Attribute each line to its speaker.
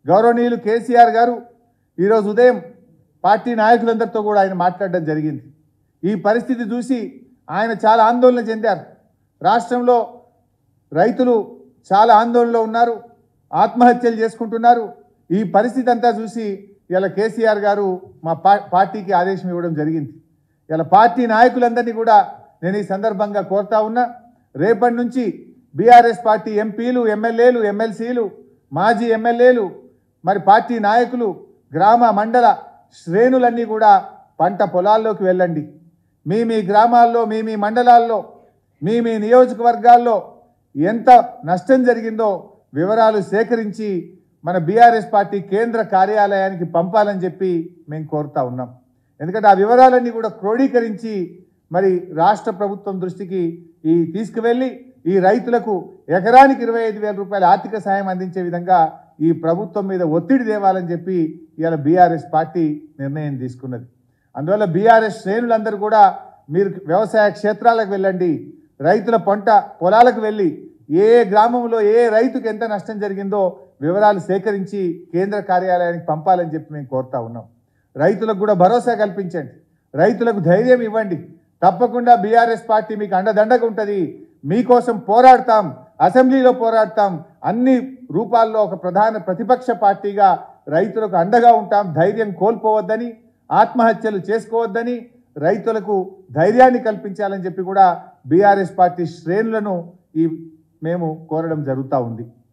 Speaker 1: గౌరవనీయులు కేసీఆర్ గారు ఈరోజు ఉదయం పార్టీ నాయకులందరితో కూడా ఆయన మాట్లాడడం జరిగింది ఈ పరిస్థితి చూసి ఆయన చాలా ఆందోళన చెందారు రాష్ట్రంలో రైతులు చాలా ఆందోళనలో ఉన్నారు ఆత్మహత్యలు చేసుకుంటున్నారు ఈ పరిస్థితి అంతా చూసి ఇలా కేసీఆర్ గారు మా పా- పార్టీకి ఆదేశం ఇవ్వడం జరిగింది ఇలా పార్టీ నాయకులందరినీ కూడా నేను ఈ సందర్భంగా కోరుతా ఉన్నా రేపటి నుంచి బీఆర్ఎస్ పార్టీ ఎంపీలు ఎమ్మెల్యేలు ఎమ్మెల్సీలు మాజీ ఎమ్మెల్యేలు మరి పార్టీ నాయకులు గ్రామ మండల శ్రేణులన్నీ కూడా పంట పొలాల్లోకి వెళ్ళండి మీ మీ గ్రామాల్లో మీ మీ మండలాల్లో మీ మీ నియోజకవర్గాల్లో ఎంత నష్టం జరిగిందో వివరాలు సేకరించి మన బీఆర్ఎస్ పార్టీ కేంద్ర కార్యాలయానికి పంపాలని చెప్పి మేము కోరుతా ఉన్నాం ఎందుకంటే ఆ వివరాలన్నీ కూడా క్రోడీకరించి మరి రాష్ట్ర ప్రభుత్వం దృష్టికి ఈ తీసుకువెళ్ళి ఈ రైతులకు ఎకరానికి ఇరవై ఐదు వేల రూపాయల ఆర్థిక సాయం అందించే విధంగా ఈ ప్రభుత్వం మీద ఒత్తిడి తేవాలని చెప్పి ఇవాళ బీఆర్ఎస్ పార్టీ నిర్ణయం తీసుకున్నది అందువల్ల బీఆర్ఎస్ శ్రేణులందరూ కూడా మీరు వ్యవసాయ క్షేత్రాలకు వెళ్ళండి రైతుల పంట పొలాలకు వెళ్ళి ఏ ఏ గ్రామంలో ఏ రైతుకు ఎంత నష్టం జరిగిందో వివరాలు సేకరించి కేంద్ర కార్యాలయానికి పంపాలని చెప్పి మేము కోరుతా ఉన్నాం రైతులకు కూడా భరోసా కల్పించండి రైతులకు ధైర్యం ఇవ్వండి తప్పకుండా బీఆర్ఎస్ పార్టీ మీకు అండదండగా ఉంటుంది మీకోసం పోరాడతాం అసెంబ్లీలో పోరాడతాం అన్ని రూపాల్లో ఒక ప్రధాన ప్రతిపక్ష పార్టీగా రైతులకు అండగా ఉంటాం ధైర్యం కోల్పోవద్దని ఆత్మహత్యలు చేసుకోవద్దని రైతులకు ధైర్యాన్ని కల్పించాలని చెప్పి కూడా బీఆర్ఎస్ పార్టీ శ్రేణులను ఈ మేము కోరడం జరుగుతూ ఉంది